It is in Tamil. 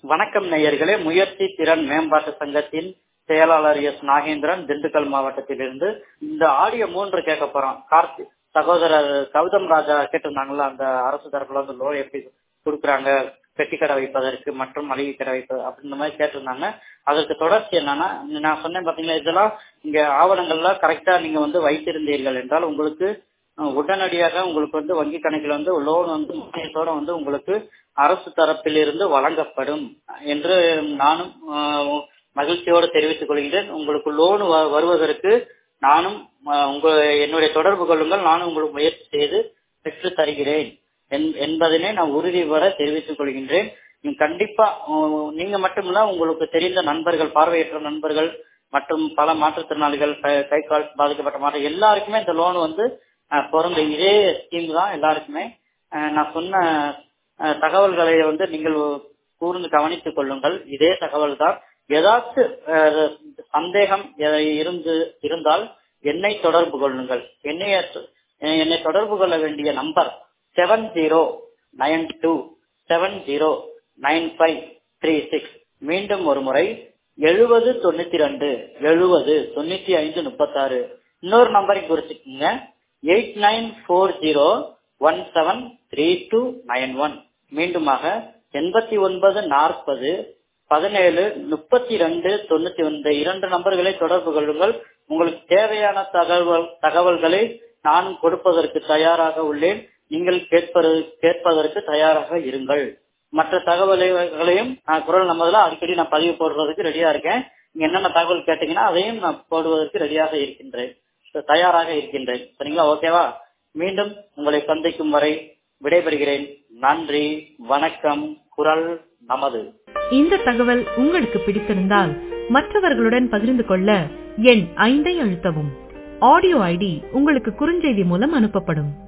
வணக்கம் நேயர்களே முயற்சி திறன் மேம்பாட்டு சங்கத்தின் செயலாளர் எஸ் நாகேந்திரன் திண்டுக்கல் மாவட்டத்திலிருந்து இந்த ஆடியோ மூன்று கேட்க போறோம் கார்த்தி சகோதரர் கௌதம் ராஜா கேட்டிருந்தாங்கல்ல அந்த அரசு தரப்புல வந்து லோன் எப்படி கொடுக்குறாங்க பெட்டி கடை வைப்பதற்கு மற்றும் மளிகை கடை வைப்பது அப்படின்ற மாதிரி கேட்டிருந்தாங்க அதற்கு தொடர்ச்சி என்னன்னா நான் சொன்னேன் பாத்தீங்களா இதெல்லாம் இங்க ஆவணங்கள்லாம் கரெக்டா நீங்க வந்து வைத்திருந்தீர்கள் என்றால் உங்களுக்கு அஹ், உடனடியாக உங்களுக்கு வந்து வங்கி கணக்கில் வந்து லோன் வந்து முக்கியத்தோட வந்து உங்களுக்கு அரசு தரப்பில் இருந்து வழங்கப்படும் என்று நானும் அஹ், மகிழ்ச்சியோடு தெரிவித்துக் கொள்கிறேன் உங்களுக்கு லோன் வருவதற்கு நானும் அஹ், உங்க என்னுடைய தொடர்பு கொள்ளுங்கள் நானும் உங்களுக்கு முயற்சி செய்து பெற்று தருகிறேன் என்- என்பதனை நான் உறுதிபட தெரிவித்துக் கொள்கின்றேன் நீங்க கண்டிப்பா அஹ், நீங்க மட்டுமில்ல உங்களுக்கு தெரிந்த நண்பர்கள் பார்வையற்ற நண்பர்கள் மற்றும் பல மாற்றுத்திறனாளிகள் கை- கை கால் பாதிக்கப்பட்ட மாற்ற எல்லாருக்குமே இந்த லோன் வந்து அஹ், பொருந்தும் இதே ஸ்கீம் தான் எல்லாருக்குமே அஹ், நான் சொன்ன அஹ், தகவல்களை வந்து நீங்கள் கூர்ந்து கவனித்துக் கொள்ளுங்கள் இதே தகவல் தான் ஏதாச்சும் அஹ், சந்தேகம் எ- இருந்து இருந்தால் என்னை தொடர்பு கொள்ளுங்கள் என்னை என்னை தொடர்பு கொள்ள வேண்டிய number seven zero nine two seven zero nine five three six மீண்டும் ஒரு முறை எழுபது தொண்ணூத்தி ரெண்டு எழுபது தொண்ணூத்தி ஐந்து முப்பத்தாறு இன்னொரு நம்பரை குறிச்சுக்கோங்க eight nine four zero one seven three two nine one மீண்டுமாக எண்பத்தி ஒன்பது நாற்பது பதினேழு முப்பத்தி ரெண்டு தொண்ணூத்தி ஒன்று இரண்டு நம்பர்களை தொடர்பு கொள்ளுங்கள் உங்களுக்கு தேவையான தகவல் தகவல்களை நானும் கொடுப்பதற்கு தயாராக உள்ளேன் நீங்கள் கேட்பது கேட்பதற்கு தயாராக இருங்கள் மற்ற தகவல்களையும் நான் குரல் நம்பர்ல அடிக்கடி நான் பதிவு போடுறதுக்கு ரெடியா இருக்கேன் நீங்க என்னென்ன தகவல் கேட்டீங்கன்னா அதையும் நான் போடுவதற்கு ரெடியாக இருக்கின்றேன் தயாராக இருக்கின்றேன் சரிங்களா ஓகேவா மீண்டும் உங்களை சந்திக்கும் வரை விடைபெறுகிறேன் நன்றி வணக்கம் குரல் நமது இந்த தகவல் உங்களுக்கு பிடித்திருந்தால் மற்றவர்களுடன் பகிர்ந்து கொள்ள எண் ஐந்தை அழுத்தவும் ஆடியோ ஐடி உங்களுக்கு குறுஞ்செய்தி மூலம் அனுப்பப்படும்